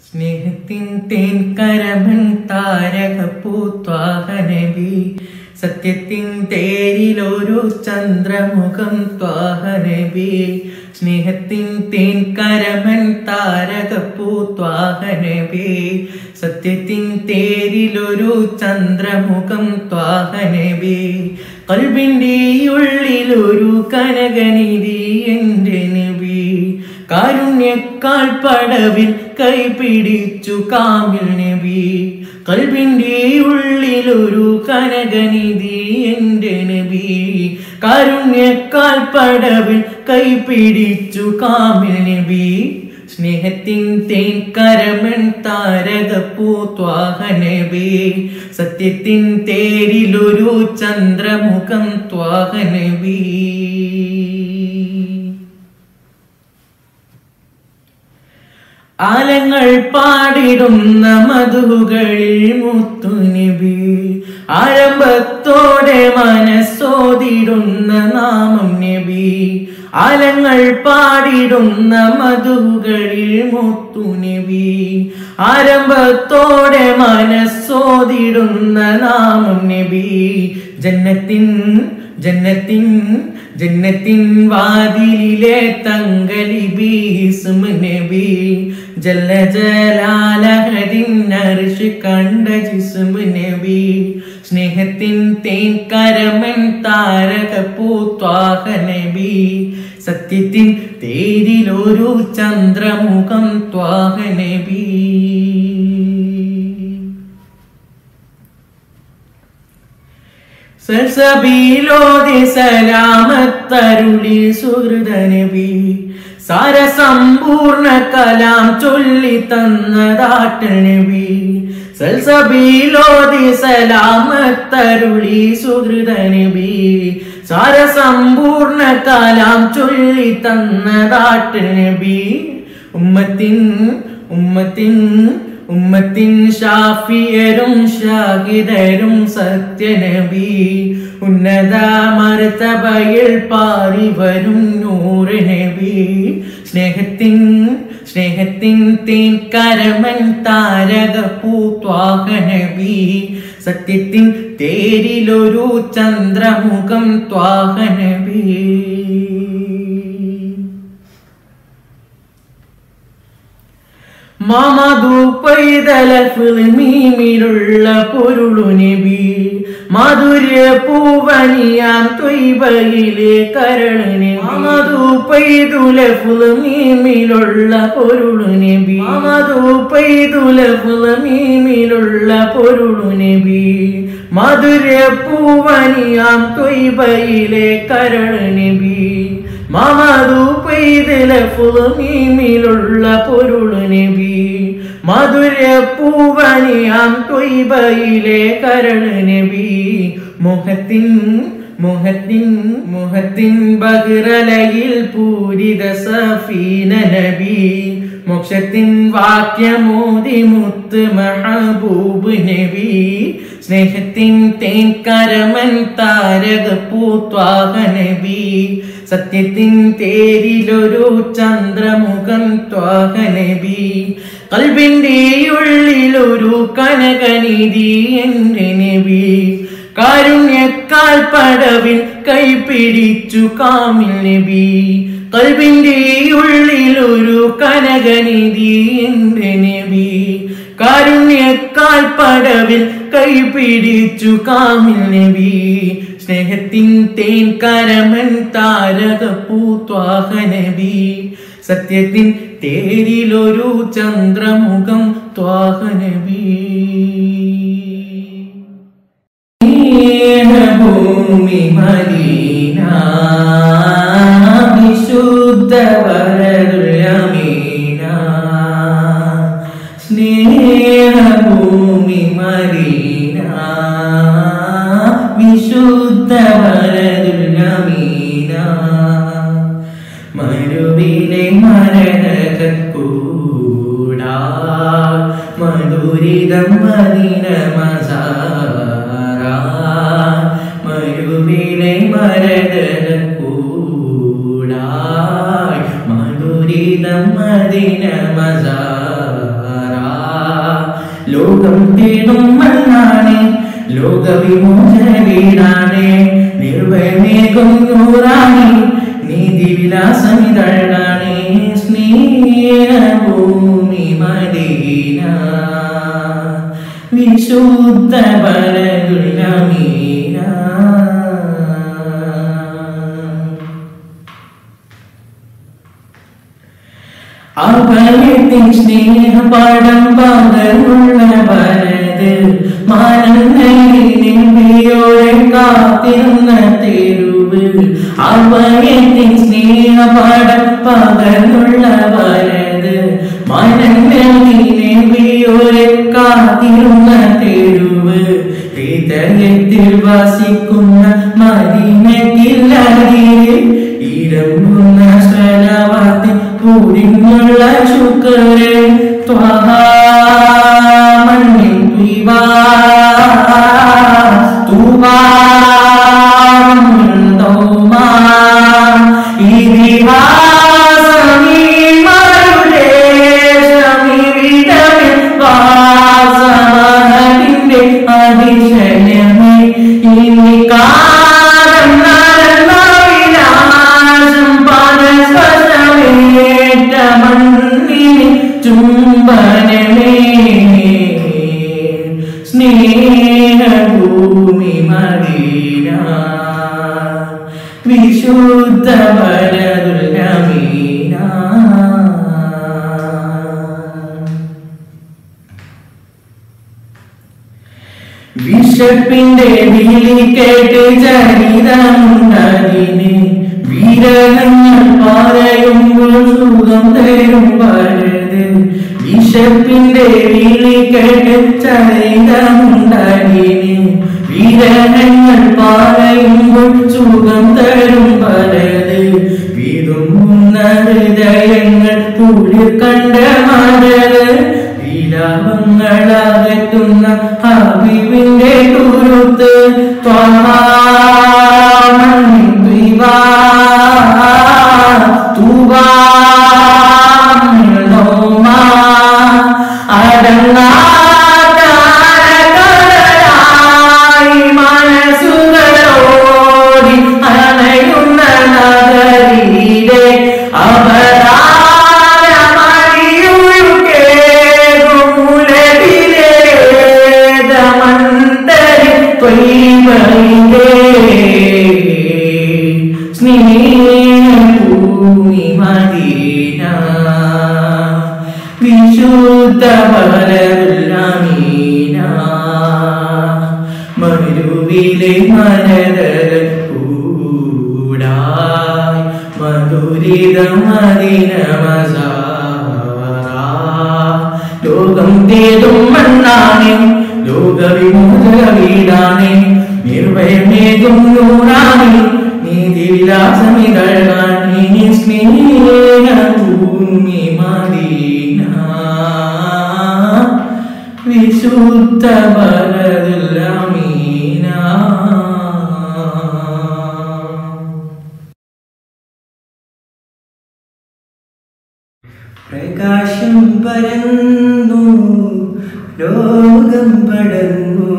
സ്നേഹത്തിൻ തേൻ കരമൻ താരകപ്പൂത്വാഹനബി സത്യത്തിൻ തേരിലൊരു ചന്ദ്രമുഖം ത്വാഹനബി സ്നേഹത്തിൻ തേൻ കരമൻ താരകപ്പൂത്വാഹനബി സത്യത്തിൻ തേരിലൊരു ചന്ദ്രമുഖം ത്വാഹനബി കൽബിൻ്റെ ഉള്ളിലൊരു കനകനിധി എൻ്റെ നബി കാരുണ്യക്കാൽ പടവിൽ കൈപിടിച്ചു കാമിൽ നബി കൽബിൻ്റെ ഉള്ളിലൊരു കനകനിധി എൻ്റെ നബി കാരുണ്യക്കാൽ പടവിൽ കൈപിടിച്ചു കാമിൽ നബി സ്നേഹത്തിൻ തേൻ കരമൻ താരകപ്പൂത്വാഹനബി സത്യത്തിൻ തേരിലൊരു ചന്ദ്രമുഖം ത്വാഹനബി ആലങ്ങൾ പാടിടുന്ന മധുകളിൽ മുത്തുനിബി ആരംഭത്തോടെ മനസ്സോതിടുന്ന നാമം നബി ആലങ്ങൾ പാടിടുന്ന മധുകളിൽ മുത്തുനിബി ആരംഭത്തോടെ മനസ്സോതിടുന്ന നാമം നബി ജന്നത്തിൻ ജന്നത്തിൻ ജന്നത്തിൻ വാതിലിലെ തങ്കലിബി ഇസ്മ നബി ജല്ല ജലാലഹദിൻ അർഷ് കണ്ട ജിസ്മ നബി സ്നേഹത്തിൻ തേൻ കരമൻ താരക പൂത്വാഹ നബി സത്യത്തിൻ തേരിലൊരു ചന്ദ്രമുഖം ത്വാഹ നബി സൽസബീലോതി സലാമത്തരുളി സുഹൃതനബി സാരസമ്പൂർണ്ണ കലാം ചൊല്ലി തന്നതാട്ട നബി സൽസബീലോതി സലാമത്തരുളി സുഹൃതനബി സാരസമ്പൂർണ്ണ കലാം ചൊല്ലി തന്നതാട്ട നബി ഉമ്മത്തിൻ ഉമ്മത്തിൻ ഉമ്മത്തിൻ ഷാഫിയരും ഷാഹിദരും സത്യനബി ഉന്നത മർത്തബയിൽ പാറി വരും നൂറ് നബി സ്നേഹത്തിൻ സ്നേഹത്തിൻ തേൻ കരമൻ താരക പൂത്വാഹ നബി സത്യത്തിൻ തേരിലൊരു ചന്ദ്രമുഖം ത്വാഹ നബി മാമധു പൈതല ഫിൽമീമിലുള്ള പൊരുളു നബി മാധുര്യ പൂവനിയാം തൊയ്ബയിലെ കരളിന് മാമധു പൈതുല ഫിൽമീമിലുള്ള പൊരുളു നബി മാമധു പൈതുല ഫിൽമീമിലുള്ള പൊരുളു നബി മാധുര്യ പൂവനിയാം തൊയ്ബയിലെ കരൾ നബി മാമധു പെയ്തല ഫുളമീമിലുള്ള പൊരുള് നബി മധുര പൂവനിയാം തൊയ്ബയിലെ കരൾ നബി മുഖത്തിൻ മുഖത്തിൻ മുഖത്തിൻ ബഹിറലയിൽ പൂരിത സഫീന നബി മോക്ഷത്തിൻ വാക്യമോതി മുത്ത് മഹബൂബ് നബി സ്നേഹത്തിൻ തേൻ കരമൻ താരക പൂത്വാഹ നബി സത്യത്തിൻ തേരിലൊരു ചന്ദ്രമുഖം ത്വാഹ നബി കൽബിന്റെ ഉള്ളിലൊരു കനകനിധി എൻ്റെ നബി കാരുണ്യക്കാൽ പടവിൽ കൈപിടിച്ചു കാമിൽ നബി കൽബിന്റെ ഉള്ളിലൊരു കനകനിധി എൻ്റെ നബി കാരുണ്യക്കാൽ പടവിൽ കൈപിടിച്ചു കാമിൽ നബി സ്നേഹത്തിൻ തേൻ കരമൻ താരക പൂത്വാഹ നബി സത്യത്തിൻ തേരിലൊരു ചന്ദ്രമുഖം ത്വാഹ നബി ഭൂമി മദീന വിശുദ്ധ വരമീന സ്നേഹഭൂമി മദീന വിശുദ്ധ വരമീന മരുവിലെ മരണകൂടാ മധുരിതം മദീന മസാര മരുവിലെ മരണകൂടാ മധുരിതം മദീന മസാര ലോകം തേടും മണ്ണാണ് ലോകവിമോചന വീടാണ് നിർഭയമേകും നൂറാണ് നീതി വിലാസമിതഴാണ് സ്നേഹഭൂമി മദീന വിശുദ്ധ ബലഗുലമീന അഭയത്തിൻ സ്നേഹപാഠം പകർന്നുള്ള ഭരത് മാനങ്ങളിയോടെ കാത്തിരുന്ന തെരുവ് അഭയത്തിൻ സ്നേഹപാഠം പകർന്നുള്ള ഭരത് മാനങ്ങളിയോടെ കാത്തിരുന്ന തെരുവ് ഹൃദയത്തിൽ വസിക്കുന്ന മദീനത്തിൽ അരികിൽ ഇരമ്പുന്ന സ്വലവാത്തി പൂരിഞ്ഞുള്ള ശുക്രേ ത്വഹാ മണ്ണിൻ തുയ്വാ തൂവാ ദൗമാ ഇതിഹാസമീമരുടെ ശമിവിടമേ വാസമഹലിന്റെ അതിശയമേ ഇനി കാലം നടന്ന വിനാശം പരസ്പരമേറ്റ മണ്ണിന് ചുംബനമേ സ്നേഹഭൂമി മദീന വിശുദ്ധ വരദുൽ വിശപ്പിന്റെ വിളി കേട്ട് ചരിതമുണ്ടതിന് വീരകങ്ങൾ പറയുമ്പോൾ സുഖം തരും പലത് വിശപ്പിന്റെ വിളി കേട്ട് ചരിതമുണ്ടതിന് വീരകങ്ങൾ പറയുമ്പോൾ സുഖം തരും പലത് വിതുമ്പുന്ന ഹൃദയങ്ങൾ കുളിർ കണ്ട മലര് വിലാപങ്ങളകറ്റുന്ന ഹബീബിന്റെ കുരുത്ത് മനസ്സുകളോടി അണയുന്ന നഗരിയിലെ സ്നേഹഭൂമി മദീന വിശുദ്ധ ബലമീന മരുവിലെ മലരൽ കൂടായി മധുരിത മദിന ലോകം തേടും മണ്ണാണ് ലോകവിമോചന വീടാണ് നിർഭയമേകും നൂറാണ് നീതിവിലാസമിതഴാണ് സ്നേഹഭൂമി മദീന വിശുദ്ധ ബലദുല്ലമീന പ്രകാശം പരന്നു ലോകം പടർന്നു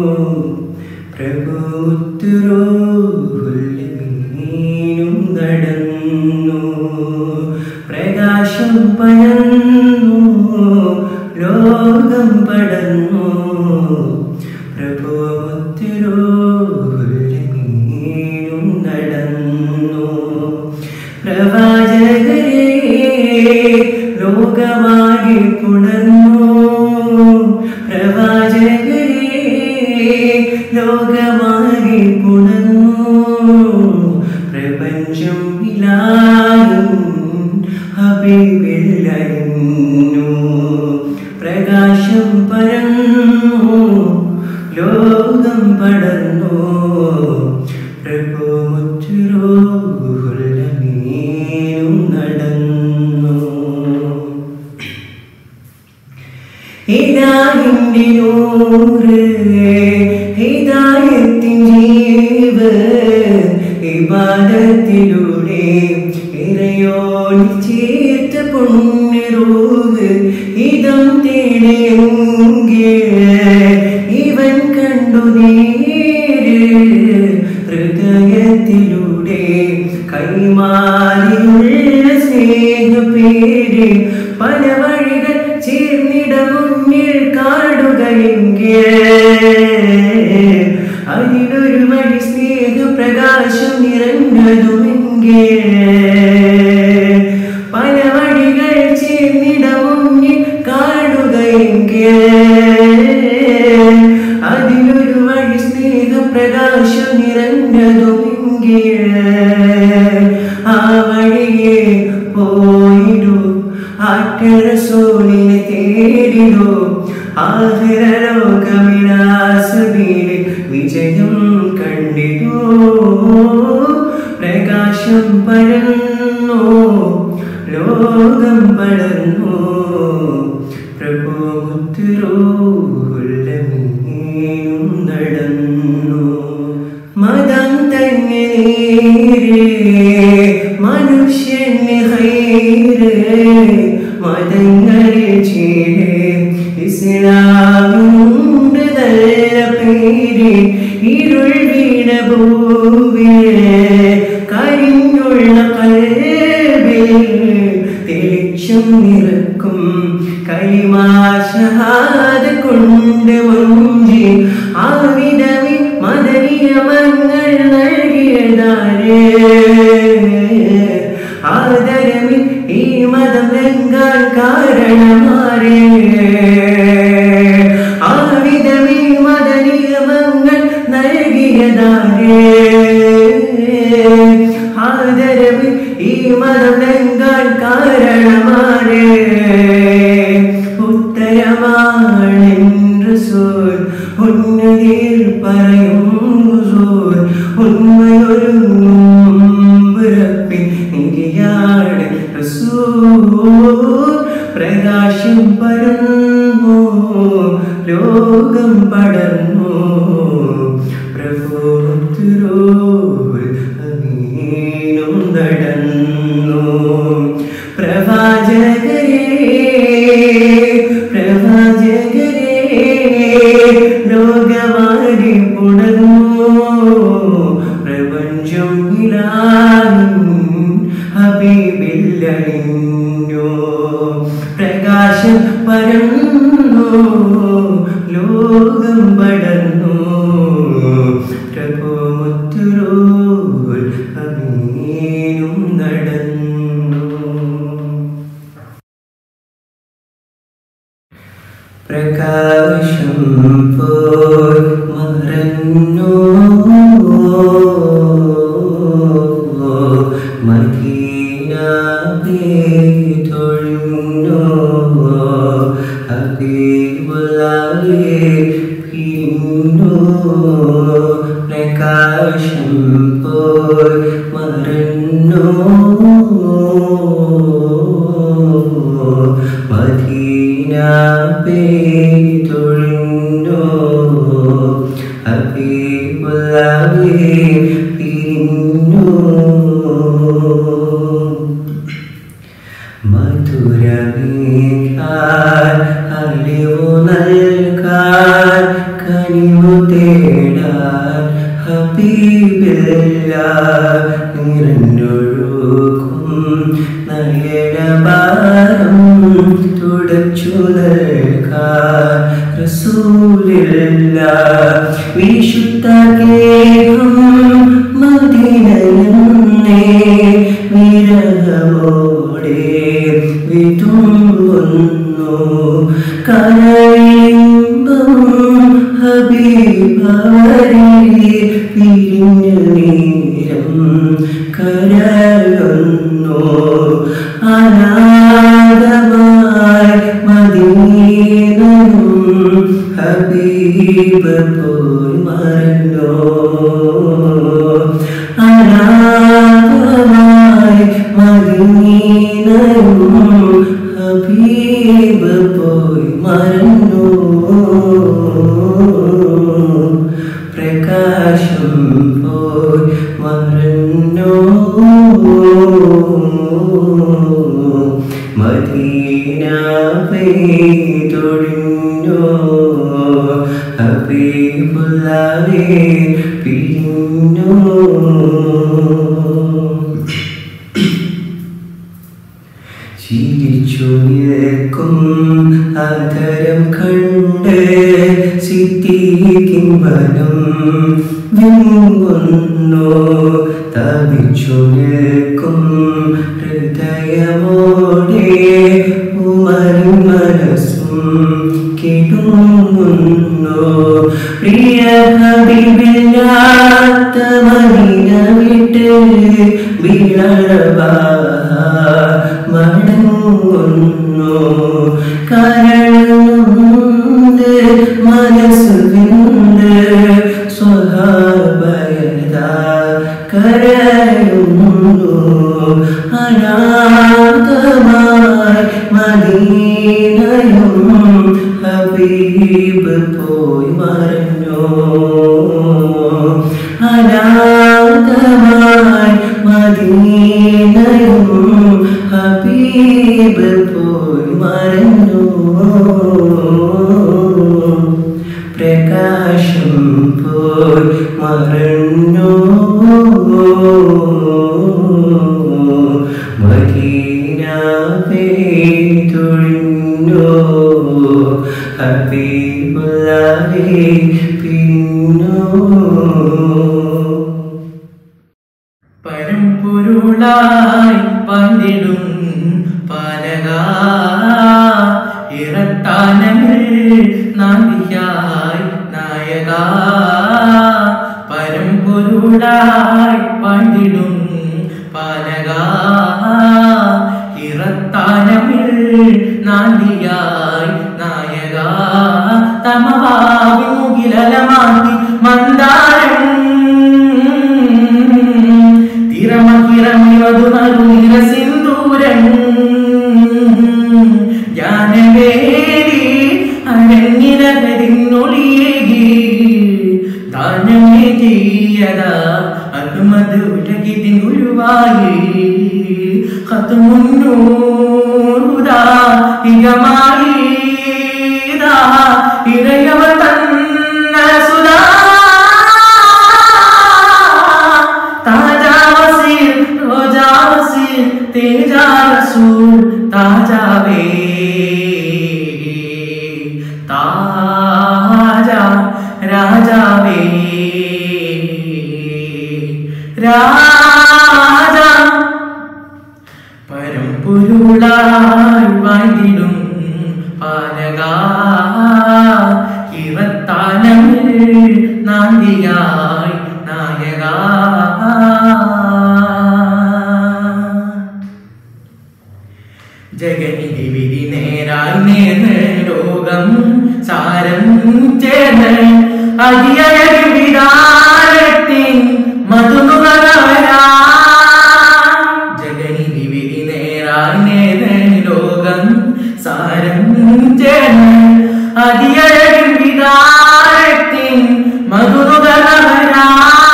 പ്രഭുത്തുരോഹുല്ലും നടന്നു പ്രകാശം പരന്നു ലോകം പടർന്നു പ്രഭുത്തുരോഹുല്ലും നടന്നു പ്രവാചകരെ ലോകമാകെ പുണർന്നു പ്രവാചകരെ ലോകമാകെ പുണർന്നു പ്രപഞ്ചം ഇലായും ഹബീബില്ലറിഞ്ഞു പ്രകാശം പരന്നു ലോകം പടർന്നു പ്രഭുമുറ്റുരോഹുലമീനും നടന്നു ഹിദായിന്റെ നൂറ് ഹിദായത്തിൻ ജീവ് ഇബാദത്തിലൂടെ ഇറയോടി ചേർത്ത പുണ്യരൂഹ് ഇതം തേടിയെങ്കിൽ കണ്ണുനീര് ഹൃദയത്തിലൂടെ കൈമാറിയുള്ള സ്നേഹപേര് പല വഴികൾ ചേർന്നിട മുന്നിൽ കാണുകയെങ്കിൽ അതിനൊരു വഴി സ്നേഹപ്രകാശം നിറഞ്ഞതുമെങ്കിൽ പല വഴികൾ ചേർന്നിട മുന്നിൽ കാണുകയെങ്കിൽ അതിനൊരു വഴി സ്നേഹപ്രകാശം നിറഞ്ഞതുമെങ്കിൽ ആ വഴിയെ പോയിടൂ ആറ്റരസോളിനെ തേടിടൂ ആഹിരലോകവിലാസമീരെ വിജയം കണ്ടിടൂ പ്രകാശം പരന്നു ലോകം പടർന്നു പ്രഭു മുത്തുരോഹുല്ലമീനും നടന്നു മതം തന്നെ നേരെ മനുഷ്യന് ഹൈറ് മതങ്ങളെ ചേരെ ഇസ്ലാമുണ്ട് നല്ല പേര് ഇരുൾ വീണ ഭൂവിലെ കരിഞ്ഞുള്ള കൽവിൽ തെളിച്ചം നിറക്കും കലിമാശാദ കൊണ്ട് മുഞ്ചി ആവിധമി മദനിയമങ്ങൾ നൽകിയതാരേ ആദരവിൽ ഈ മതം ലംഘാൻ കാരണമാരേ ആവിധമി മദനിയമങ്ങൾ നൽകിയതാരേ ആദരവിൽ ഈ മതം ലംഘാൻ കാരണമാരേ ഉത്തരമാണ് റസൂൽ ഉന്നതിയിൽ പറയും ഹുസൂർ ഉണ്മയൊരുങ്ങും റബ്ബി നികയാണ് റസൂൽ പ്രകാശം പരന്നു ലോകം പടർന്നു പ്രഭു തിരുവോൽ അമീനും നടന്നു പ്രവാചകരേ പ്രവാചകരേ ലോകമാരി പുണർന്നു പ്രപഞ്ചം ഹബീബില്ലണിഞ്ഞു പ്രകാശം പരന്നു ലോകം പടർന്നു പ്രഭു മുത്തുരോൽ അമീനും നടന്നു പ്രകാശം പോൽ മറന്നു മദീന തൊഴുന്നു ഹബീബുല്ലാഹി പിന്നു പ്രകാശം പോൽ മറന്നു മദീന തൊഴുന്നു ഹബീബുല്ലാഹി പിന്നു മധുരമേക്കാൻ അലിവു നൽകാൻ കനിവു തേടാൻ ഹബീബില്ല നിറഞ്ഞൊഴുകും നയനഭാരം തുടച്ചു നൽകാൻ റസൂലില്ല വിശുദ്ധ കേൾക്കും മദിനയെന്നേ വിരഹമോടെ വിതുമ്പുന്നു കരയിമ്പം ഹബീബവരെ പിരിഞ്ഞ നേരം കരയുന്നു അനാഥമായി മദീനയും ഹബീബ് പോയി മറന്നോ അനാഥമായി മദീനയും ഹബീബ് പോയി മറന്നു പ്രകാശം പോയി മറന്നു മദീന പെയ്തൊഴിഞ്ഞു ഹബീബുല്ലാഹി ഹബീബുല്ലാവേ പിരിഞ്ഞു ചിരിച്ചു നിൽക്കും ആദരം കണ്ട് സിദ്ധിക്കും വനം വിങ്ങുന്നു തവിച്ചു നിൽക്കും ഹൃദയമോടെ ഉമരും മനസ്സും കിടുങ്ങുന്നു പ്രിയ ഹബീബില്ലാത്ത മദീന വിട്ട് വിളവ മടങ്ങുന്നു കരളുണ്ട് മനസ്സുണ്ട് സ്വഭാവയത കരയുന്നു അനാഥമായി മദീനയും ഹബീബ് പോയി മറഞ്ഞു അനാഥമായി മദീനയും ഹബീബ് പോയി മറഞ്ഞു പ്രകാശം പോയി മറഞ്ഞു മദീന പെയ്തൊഴിഞ്ഞു ഹബീബുല്ലാഹി പിന്നു പരമ്പൊരുളായി പന്തിടും പാലക ഇറത്താനങ്ങൾ നാന്തിയായി നായക പരമ്പൊരുളായി പന്തിടും പാലക ഇറത്താനങ്ങൾ നാന്തിയായി നായക തമവാവി മുകിലമാന്തി മന്ദാരം തിരമകിരമിവതുനരുനിര സിന്ദൂരം ജ്ഞാനവേദി അരങ്ങിനൊളിയേകി ദാനമേ ചെയ്യത അഹമ്മദ് ഉലകിതിൻ ഉരുവായി ഹത്തുമുന്നൂറുദാ ഇകമായി ഇറയവ തന്ന സുധാ ताजा वसीर रोजा वसीर तेजा रसूल ताजा वे ताजा राजा वे രാജാ പരമ്പൊരുളായി വാഴ്ന്നിടും പാലക ഇറത്താനമിൽ നാന്തിയായി നായക ജഗനിധി വിധി നേരായി നേർന്ന് ലോകം സാരം ചേർന്ന് അരിയഴകി വിധാനത്തിൻ മധുനുകരവരാ ജഗനിധി വിധി നേരായി നേർന്ന് ലോകം സാരം ചേർന്ന് അരിയഴകി വിധാനത്തിൻ മധുനുകരവരാ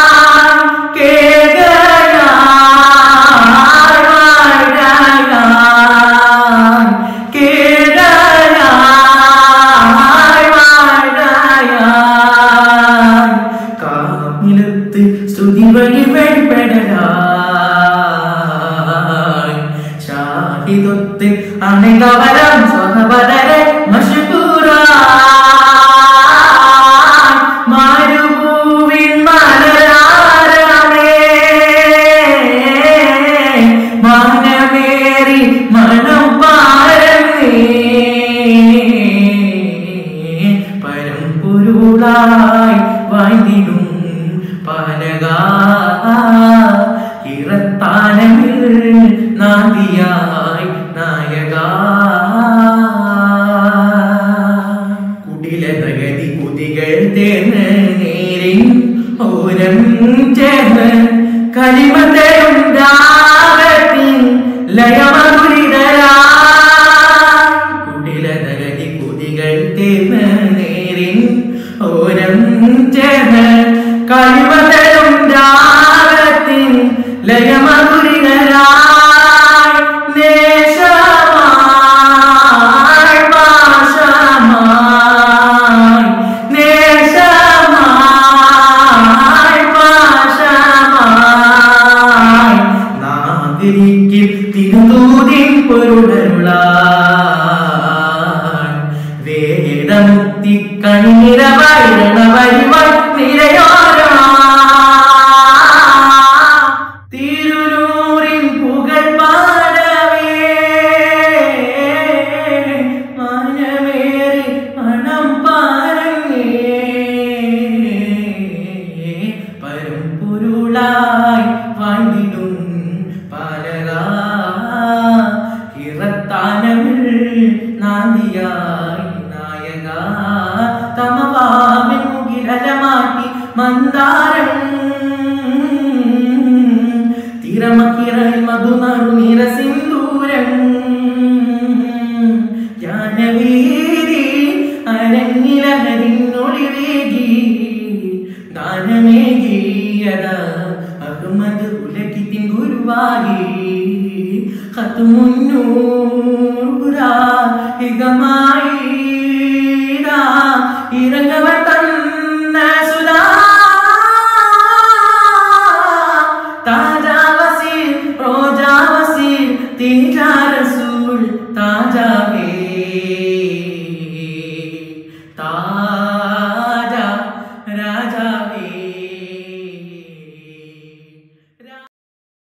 കാമിലത്ത് സ്തുതി വഴി വെളിപ്പെടലായി ഷാഹിദൊത്ത് അണികവരം സ്വഹബദരെ മഷപൂറ മാരുഭൂവിൻ മലരാരമേ മാനമേറി മണം പാരന്നേ പരമ്പൊരുളായി വായ്ന്നിടും പാലക ഇറത്താനമിൽ നാന്തിയായി നായക കുടിലതകതി കുതികൾ തേർന്ന് നേരിൻ ഓരം ചേർന്ന് കലിമതരും രാഗത്തിൻ ലയമകുലിതരാ കുടിലതകതി കുതികൾ തേർന്ന് നേരിൻ ഓരം ചേർന്ന് കലിമതരും രാഗത്തിൻ ലയമകുലിതരായി നേശമായി പാശമായി നേശമായി കണിനിറവൈരണ വരിവൾ നിരയോരാ തിരുനൂറിൻ പുകൾ പാടവേ മനമേറി മണം പാരങ്ങേ പരമ്പൊരുളായി വാണ്ടിടും പാലകാ ഇറത്താനമിൽ നാന്ദിയായി നായക തമവാവിൻ മുകിലമാട്ടി മന്ദാരം തിരമക്കിറൽ മധുനറു നിര സിന്ദൂരം ജ്ഞാനവീരി അരങ്ങിലഹരിന്നൊളിവേകി ദാനമേകിയത അഹമ്മദ് ഉലകിത്തിൻ ഗുരുവായി ഹത്തുമുന്നൂറാ ഹികമായി